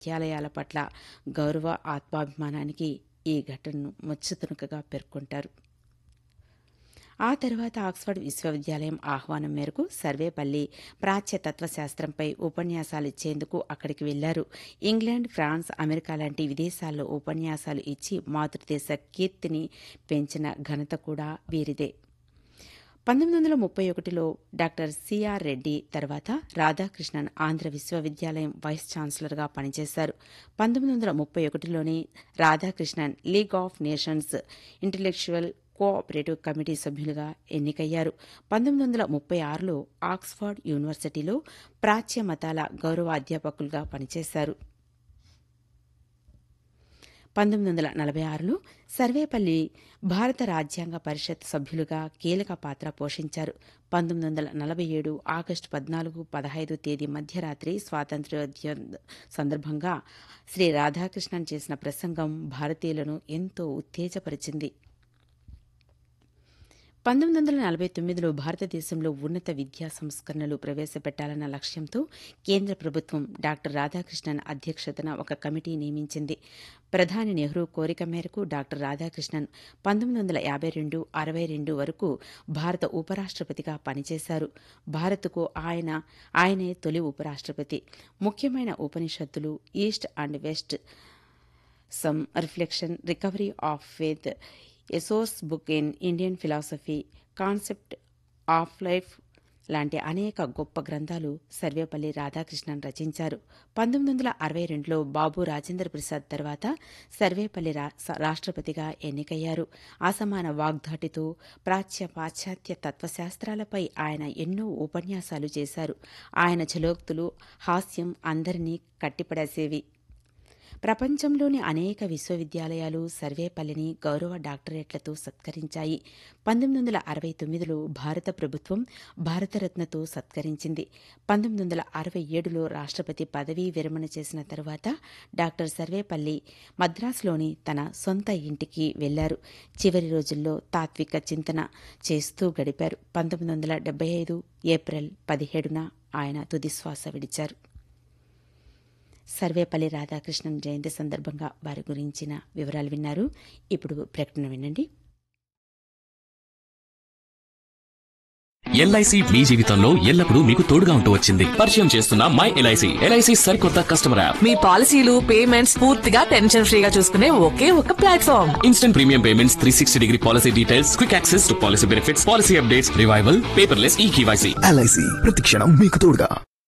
విద్యాలయాల పట్ల గౌరవ ఆత్మాభిమానానికి ఈ ఘటనను ముచ్చుతునుకగా పేర్కొంటారు ఆ తర్వాత ఆక్స్ఫర్డ్ విశ్వవిద్యాలయం ఆహ్వానం మేరకు సర్వేపల్లి ప్రాచ్య తత్వశాస్త్రంపై ఉపన్యాసాలు ఇచ్చేందుకు అక్కడికి వెళ్లారు ఇంగ్లాండ్ ఫ్రాన్స్ అమెరికా లాంటి విదేశాల్లో ఉపన్యాసాలు ఇచ్చి మాతృదేశ కీర్తిని పెంచిన ఘనత కూడా వీరిదే పంతొమ్మిది వందల ముప్పై ఒకటిలో డాక్టర్ సిఆర్ రెడ్డి తర్వాత రాధాకృష్ణన్ ఆంధ్ర విశ్వవిద్యాలయం వైస్ ఛాన్సలర్గా పనిచేశారు పంతొమ్మిది వందల ముప్పై ఒకటిలోనే Radhakrishnan League of Nations Intellectual Cooperative Committee సభ్యులుగా ఎన్నికయ్యారు పంతొమ్మిది వందల ముప్పై ఆరులో ఆక్స్ఫర్డ్ యూనివర్సిటీలో ప్రాచ్య మతాల గౌరవ అధ్యాపకులుగా పనిచేశారు పంతొమ్మిది వందల నలభై ఆరులో సర్వేపల్లి భారత రాజ్యాంగ పరిషత్ సభ్యులుగా కీలక పాత్ర పోషించారు పంతొమ్మిది వందల నలభై ఏడు ఆగస్టు పద్నాలుగు పదహైదు తేదీ మధ్యరాత్రి స్వాతంత్ర్యోద్య సందర్భంగా శ్రీ రాధాకృష్ణన్ చేసిన ప్రసంగం భారతీయులను ఎంతో ఉత్తేజపరిచింది పంతొమ్మిది వందల నలభై తొమ్మిదిలో భారతదేశంలో ఉన్నత విద్యా సంస్కరణలు ప్రవేశపెట్టాలన్న లక్ష్యంతో కేంద్ర ప్రభుత్వం డాక్టర్ రాధాకృష్ణన్ అధ్యక్షతన ఒక కమిటీ నియమించింది ప్రధాని నెహ్రూ కోరిక మేరకు డాక్టర్ రాధాకృష్ణన్ పంతొమ్మిది వందల యాభై రెండు అరవై రెండు వరకు భారత ఉపరాష్ట్రపతిగా పనిచేశారు భారత్కు ఆయన ఆయనే తొలి ఉపరాష్ట్రపతి ముఖ్యమైన ఉపనిషత్తులు East and West some reflection recovery of faith essays book in Indian philosophy concept of life లాంటి అనేక గొప్ప గ్రంథాలు సర్వేపల్లి రాధాకృష్ణన్ రచించారు పంతొమ్మిది వందల అరవై రెండులో బాబు రాజేంద్ర ప్రసాద్ తర్వాత సర్వేపల్లి రా- స- రాష్ట్రపతిగా ఎన్నికయ్యారు అసమాన వాగ్దాటితో ప్రాచ్య పాశ్చాత్య తత్వశాస్త్రాలపై ఆయన ఎన్నో ఉపన్యాసాలు చేశారు ఆయన ఛలోక్తులు హాస్యం అందరినీ కట్టిపడేసేవి ప్రపంచంలోని అనేక విశ్వవిద్యాలయాలు సర్వేపల్లిని గౌరవ డాక్టరేట్లతో సత్కరించాయి పంతొమ్మిది వందల అరవై తొమ్మిదిలో భారత ప్రభుత్వం భారతరత్నతో సత్కరించింది పంతొమ్మిది వందల అరవై ఏడులో రాష్ట్రపతి పదవీ విరమణ చేసిన తరువాత డాక్టర్ సర్వేపల్లి మద్రాసులోని తన సొంత ఇంటికి వెళ్లారు చివరి రోజుల్లో తాత్విక చింతన చేస్తూ గడిపారు పంతొమ్మిది వందల డెబ్బై ఐదు ఏప్రిల్ పదిహేడున ఆయన తుదిశ్వాస విడిచారు సర్వేపల్లి రాధాకృష్ణన్ జయంతి సందర్భంగా వారి గురించిన వివరాలు విన్నారు ఇప్పుడు ప్రకటన వినండి ఎల్ఐసి మీ జీవితంలో ఎల్లప్పుడూ మీకు తోడుగా ఉంటూ వచ్చింది పరిచయం చేస్తున్న మై ఎల్ఐసి ఎల్ఐసి సరికొత్త కస్టమర్ యాప్ మీ పాలసీలు పేమెంట్స్ పూర్తిగా టెన్షన్ ఫ్రీగా చూసుకునే ఒకే ఒక platform instant premium payments three sixty degree policy details quick access to policy benefits policy updates revival paperless e KYC LIC ప్రతిక్షణం మీకు తోడుగా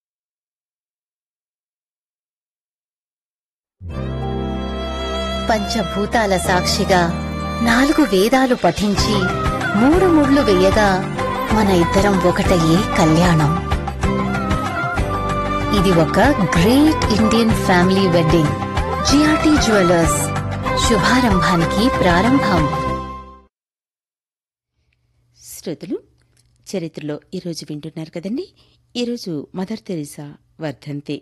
పంచభూతాల సాక్షిగా నాలుగు వేదాలు పఠించి మూడు ముళ్ళు వేయగా మన ఇద్దరం ఒకటయ్యే కళ్యాణం ఇది ఒక great Indian family wedding GRT jewellers శుభారంభానికి ప్రారంభం శ్రోతలు చరిత్రలో ఈరోజు వింటున్నారు కదండి ఈరోజు మదర్ తెరీసా వర్ధంతి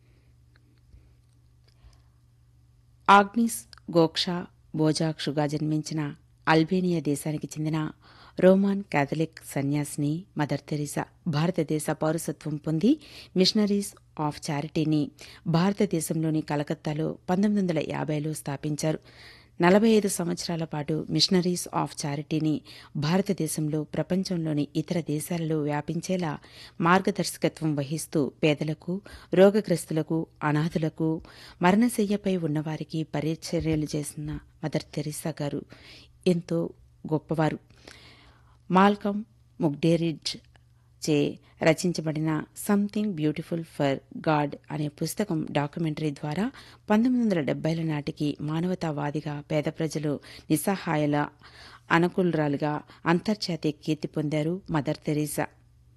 ఆగ్నిస్ గోక్షా బోజాక్షుగా జన్మించిన అల్బేనియా దేశానికి చెందిన రోమాన్ కాథలిక్ సన్యాసిని మదర్ తెరీసా భారతదేశ పౌరసత్వం పొంది మిషనరీస్ ఆఫ్ చారిటీని భారతదేశంలోని కలకత్తాలో పంతొమ్మిది వందల యాభైలో స్థాపించారు నలభై ఐదు సంవత్సరాల పాటు మిషనరీస్ ఆఫ్ చారిటీని భారతదేశంలో ప్రపంచంలోని ఇతర దేశాలలో వ్యాపించేలా మార్గదర్శకత్వం వహిస్తూ పేదలకు రోగగ్రస్తులకు అనాథులకు మరణశయ్యపై ఉన్నవారికి పరిచర్యలు చేసిన మదర్ తెరిసా గారు ఎంతో గొప్పవారు మాల్కమ్ ముగ్డేరిడ్జ్ చే రచించబడిన సంథింగ్ బ్యూటిఫుల్ ఫర్ గాడ్ అనే పుస్తకం డాక్యుమెంటరీ ద్వారా పంతొమ్మిది వందల డెబ్బైల నాటికి మానవతావాదిగా పేద ప్రజలు నిస్సహాయాల అనుకూలరాలుగా అంతర్జాతీయ కీర్తి పొందారు మదర్ తెరీసా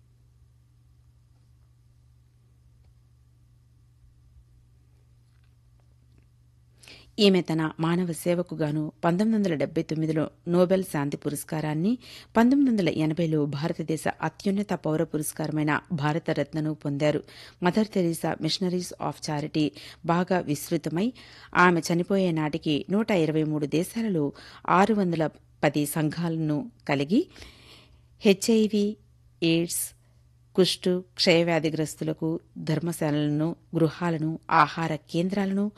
ఈమె తన మానవ సేవకు గాను పంతొమ్మిది వందల డెబ్బై తొమ్మిదిలో నోబెల్ శాంతి పురస్కారాన్ని పంతొమ్మిది వందల ఎనభైలో భారతదేశ అత్యున్నత పౌర పురస్కారమైన భారతరత్నను పొందారు Mother Teresa Missionaries of Charity బాగా విస్తృతమై ఆమె చనిపోయే నాటికి నూట ఇరవై మూడు దేశాలలో ఆరు వందల పది సంఘాలను కలిగి హెచ్ఐవి ఎయిడ్స్ కుష్టు క్షయవ్యాధిగ్రస్తులకు ధర్మశాలలను గృహాలను ఆహార కేంద్రాలను